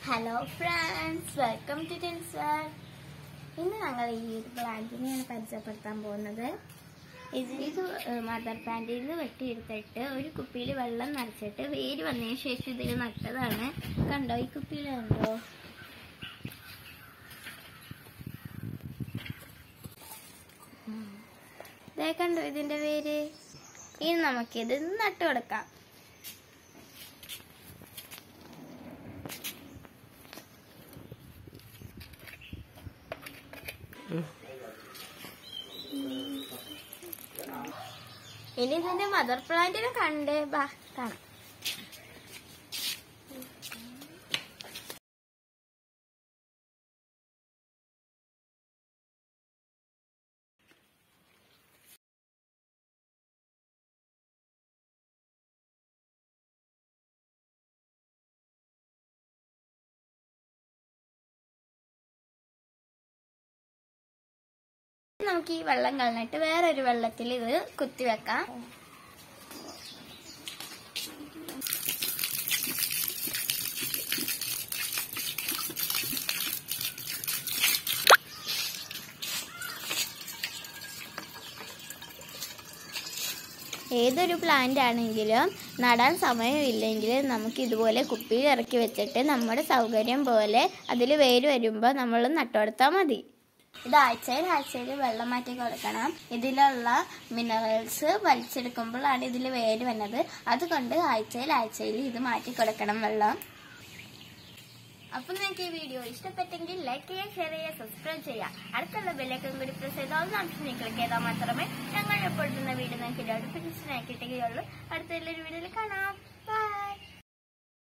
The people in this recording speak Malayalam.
Hello friends welcome to Tensor ഇന്ന് ഞങ്ങൾ ഈ ഒരു പ്ലാന്റിനെയാണ് പരിചയപ്പെടുത്താൻ പോകുന്നത് ഇത് ഇത് മദർ പ്ലാന്റിൽ നിന്ന് വെട്ടിയെടുത്തിട്ട് ഒരു കുപ്പിയിൽ വെള്ളം നിറച്ചിട്ട് വേര് വന്നതിന് ശേഷം ഇതിൽ നട്ടതാണ് കണ്ടോ ഈ കുപ്പിയിൽ കണ്ടോ ഉം. ദേ കണ്ടോ ഇതിന്റെ വേര് ഇനി നമുക്കിത് നട്ടു കൊടുക്കാം ഇനി ഇതിന്റെ മദർ പ്ലാന്റിനെ കണ്ട് ബാ കാണാം നമുക്ക് ഈ വെള്ളം കളഞ്ഞിട്ട് വേറൊരു വെള്ളത്തിൽ ഇത് കുത്തിവെക്കാം ഏതൊരു പ്ലാന്റ് ആണെങ്കിലും നടാൻ സമയമില്ലെങ്കിൽ നമുക്ക് ഇതുപോലെ കുപ്പിയിൽ ഇറക്കി വെച്ചിട്ട് നമ്മുടെ സൗകര്യം പോലെ അതിൽ വേര് വരുമ്പോൾ നമ്മൾ നട്ടുകൊടുത്താൽ മതി ഇത് ആഴ്ചയിൽ ആഴ്ചയിൽ വെള്ളം മാറ്റി കൊടുക്കണം ഇതിലുള്ള മിനറൽസ് വലിച്ചെടുക്കുമ്പോഴാണ് ഇതിൽ വേര് വന്നത് അതുകൊണ്ട് ആഴ്ചയിൽ ആഴ്ചയിൽ ഇത് മാറ്റി കൊടുക്കണം വെള്ളം അപ്പൊ നിങ്ങൾക്ക് ഈ വീഡിയോ ഇഷ്ടപ്പെട്ടെങ്കിൽ ലൈക്ക് ചെയ്യുക ഷെയർ ചെയ്യുക സബ്സ്ക്രൈബ് ചെയ്യുക അടുത്തുള്ള ബെല്ലൈക്കൻ കൂടി പ്രസ് ചെയ്താൽ ഒന്ന് ഓപ്ഷൻ ക്ലിക്ക് ചെയ്താൽ മാത്രമേ ഞങ്ങൾ എപ്പോഴുന്ന വീഡിയോ നിങ്ങൾക്ക് നോട്ടിഫിക്കേഷൻ ആയി കിട്ടുകയുള്ളൂ അടുത്തുള്ള വീഡിയോയിൽ കാണാം ബൈ